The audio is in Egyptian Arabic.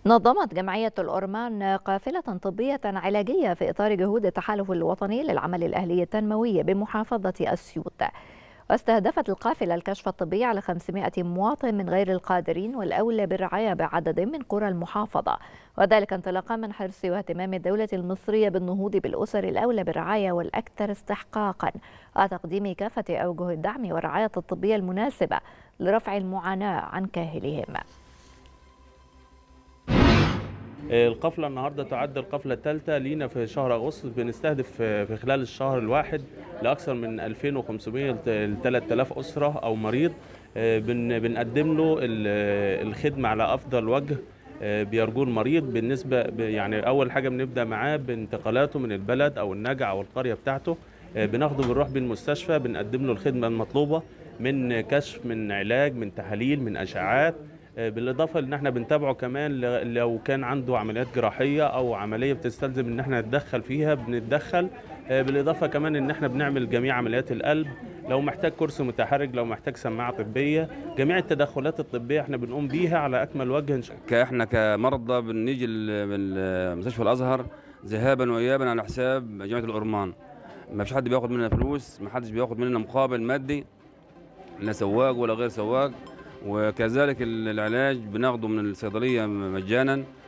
نظمت جمعية الأورمان قافلة طبية علاجية في إطار جهود التحالف الوطني للعمل الأهلي التنموي بمحافظة أسيوط واستهدفت القافلة الكشف الطبي على 500 مواطن من غير القادرين والأولى بالرعاية بعدد من قرى المحافظة وذلك انطلاقا من حرص واهتمام الدولة المصرية بالنهوض بالأسر الأولى بالرعاية والأكثر استحقاقا وتقديم كافة أوجه الدعم والرعاية الطبية المناسبة لرفع المعاناة عن كاهلهم القفله النهارده تعد القفله الثالثه لينا في شهر اغسطس بنستهدف في خلال الشهر الواحد لاكثر من 2500 ل 3000 اسره او مريض بن بنقدم له الخدمه على افضل وجه بيرجوه المريض بالنسبه يعني اول حاجه بنبدا معاه بانتقالاته من البلد او النجع او القريه بتاعته بناخده بنروح بالمستشفى بنقدم له الخدمه المطلوبه من كشف من علاج من تحاليل من اشعاعات بالاضافه ان احنا بنتابعه كمان لو كان عنده عمليات جراحيه او عمليه بتستلزم ان احنا نتدخل فيها بنتدخل بالاضافه كمان ان احنا بنعمل جميع عمليات القلب لو محتاج كرسي متحرك لو محتاج سماعه طبيه جميع التدخلات الطبيه احنا بنقوم بيها على اكمل وجه احنا كمرضى بنيجي من مستشفى الازهر ذهابا وايابا على حساب جامعه الأورمان ما فيش حد بياخد مننا فلوس ما حدش بياخد مننا مقابل مادي لا سواق ولا غير سواق وكذلك العلاج بناخده من الصيدليه مجانا